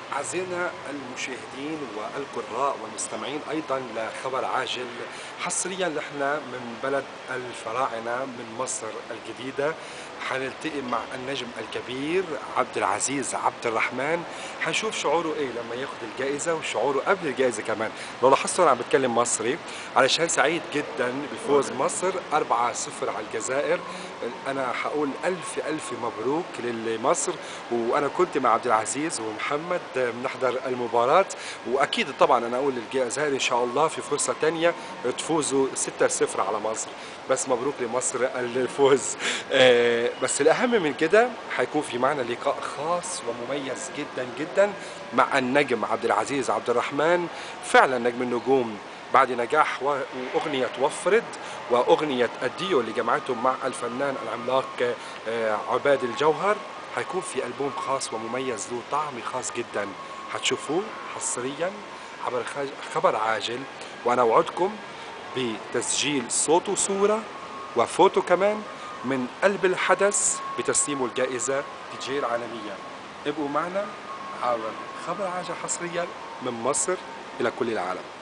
أعزائنا المشاهدين والقراء والمستمعين أيضا لخبر عاجل حصريا نحن من بلد الفراعنة من مصر الجديدة حنلتقي مع النجم الكبير عبد العزيز عبد الرحمن حنشوف شعوره ايه لما ياخد الجائزة وشعوره قبل الجائزة كمان لو لاحظتوا انا عم بتكلم مصري علشان سعيد جدا بفوز مصر 4-0 على الجزائر انا حقول الف الف مبروك لمصر وانا كنت مع عبد العزيز ومحمد بنحضر المباراة واكيد طبعا انا اقول للجزائر ان شاء الله في فرصة تانية تفوزوا 6-0 على مصر بس مبروك لمصر الفوز آه، بس الاهم من كده حيكون في معنا لقاء خاص ومميز جدا جدا مع النجم عبد العزيز عبد الرحمن فعلا نجم النجوم بعد نجاح و- واغنيه وفرد واغنيه الديو اللي جمعتهم مع الفنان العملاق آه، عباد الجوهر حيكون في البوم خاص ومميز له طعم خاص جدا حتشوفوه حصريا عبر خ- خبر عاجل وانا اوعدكم بتسجيل صوت وصوره وفوتو كمان من قلب الحدث بتسليم الجائزه دي جي العالميه ابقوا معنا عبر خبر عاجل حصريا من مصر الى كل العالم